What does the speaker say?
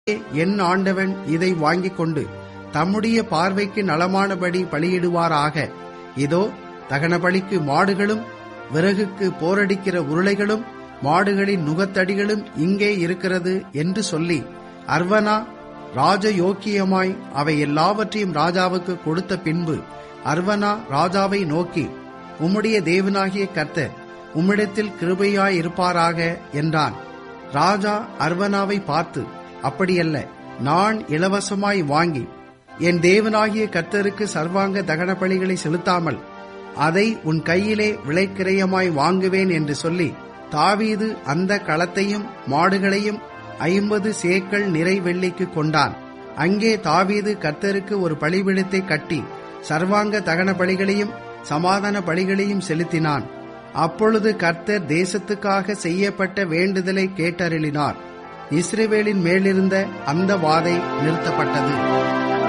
என் ஆண்டவன் இதை வாங்கிக் கொண்டு தம்முடைய பார்வைக்கு நலமானபடி பலியிடுவாராக இதோ தகன பலிக்கு மாடுகளும் விறகுக்கு போரடிக்கிற உருளைகளும் மாடுகளின் நுகத்தடிகளும் இங்கே இருக்கிறது என்று சொல்லி அர்வனா ராஜயோக்கியமாய் அவை எல்லாவற்றையும் ராஜாவுக்கு கொடுத்த பின்பு அர்வனா ராஜாவை நோக்கி உம்முடைய தேவனாகிய கர்த்தர் உம்மிடத்தில் கிருபையாயிருப்பாராக என்றான் ராஜா அர்வனாவை பார்த்து அப்படியல்ல நான் இலவசமாய் வாங்கி என் தேவனாகிய கர்த்தருக்கு சர்வாங்க தகன பலிகளை செலுத்தாமல் அதை உன் கையிலே விலைக்கிரயமாய் வாங்குவேன் என்று சொல்லி தாவீது அந்த களத்தையும் மாடுகளையும் ஐம்பது சேக்கள் நிறை வெள்ளிக்கு கொண்டான் அங்கே தாவீது கர்த்தருக்கு ஒரு பலிபீடத்தை கட்டி சர்வாங்க தகன பலிகளையும் சமாதான பலிகளையும் செலுத்தினான் அப்பொழுது கர்த்தர் தேசத்துக்காக செய்யப்பட்ட வேண்டுதலை கேட்டருளினார் இஸ்ரேவேலின் மேலிருந்த அந்த வாதை நிறுத்தப்பட்டது